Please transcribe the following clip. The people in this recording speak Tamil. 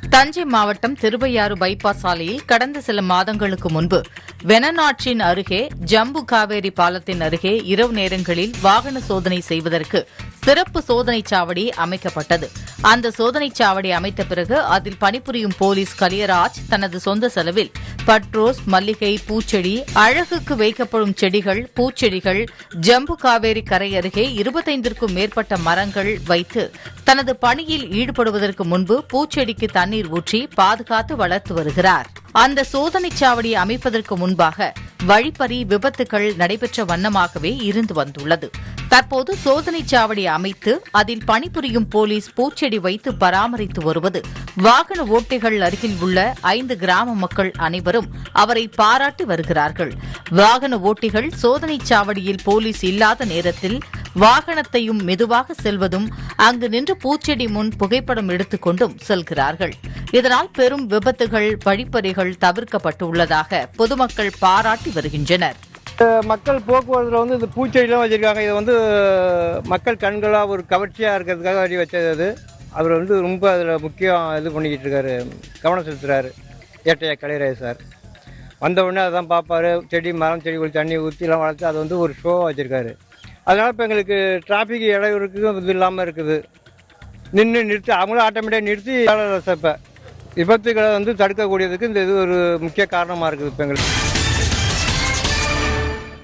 தஞ்சை மாவட்டம் திருவையாறு பைபாஸ் சாலையில் கடந்த சில மாதங்களுக்கு முன்பு வெனநாற்றின் அருகே ஜம்பு காவேரி பாலத்தின் அருகே இரவு நேரங்களில் வாகன சோதனை செய்வதற்கு சிறப்பு சோதனைச் சாவடி அமைக்கப்பட்டது அந்த சோதனைச் சாவடி அமைத்த பிறகு அதில் பணிபுரியும் போலீஸ் கலியராஜ் தனது சொந்த செலவில் பட்ரோஸ் மல்லிகை பூச்செடி அழகுக்கு வைக்கப்படும் செடிகள் பூச்செடிகள் ஜம்பு காவேரி கரை அருகே இருபத்தைந்திற்கும் மேற்பட்ட மரங்கள் வைத்து தனது பணியில் ஈடுபடுவதற்கு முன்பு பூச்செடிக்கு தண்ணீர் ஊற்றி பாதுகாத்து வளர்த்து வருகிறார் அந்த சோதனைச் சாவடி அமைப்பதற்கு முன்பாக வழிப்பறி விபத்துகள் நடைபெற்ற வண்ணமாகவே இருந்து வந்துள்ளது தற்போது சோதனைச் சாவடி அமைத்து அதில் பணிபுரியும் போலீஸ் பூச்செடி வைத்து பராமரித்து வருவது வாகன ஓட்டிகள் அருகில் உள்ள ஐந்து கிராம மக்கள் அனைவரும் அவரை பாராட்டி வருகிறார்கள் வாகன ஓட்டிகள் சோதனைச் சாவடியில் போலீஸ் இல்லாத நேரத்தில் வாகனத்தையும் மெதுவாக செல்வதும் அங்கு நின்று பூச்செடி முன் புகைப்படம் எடுத்துக்கொண்டும் செல்கிறார்கள் இதனால் பெரும் விபத்துகள் வழிப்பறிகள் தவிர்க்கப்பட்டுள்ளதாக பொதுமக்கள் பாராட்டி வருகின்றனர் மக்கள் போக்குவரத்தில் வந்து இந்த பூச்செடிலாம் வச்சுருக்காங்க இது வந்து மக்கள் கண்களாக ஒரு கவர்ச்சியாக இருக்கிறதுக்காக வழி வச்சது அது அவர் வந்து ரொம்ப அதில் முக்கியம் இது பண்ணிக்கிட்டு இருக்காரு கவனம் செலுத்துறாரு ஏட்டையா கலைராஜ் சார் வந்த உடனே அதான் பார்ப்பாரு செடி மரம் செடி கொடி தண்ணி ஊற்றிலாம் வளர்த்து அதை வந்து ஒரு ஷோவாக வச்சுருக்காரு அதனால் இப்போ எங்களுக்கு டிராஃபிக் இடையூறுக்கு இது இல்லாமல் இருக்குது நின்று நிறுத்தி அவங்களும் ஆட்டோமேட்டிக்காக நிறுத்தி இப்போ விபத்துகளை வந்து தடுக்கக்கூடியதுக்கு இந்த இது ஒரு முக்கிய காரணமாக இருக்குது இப்போ எங்களுக்கு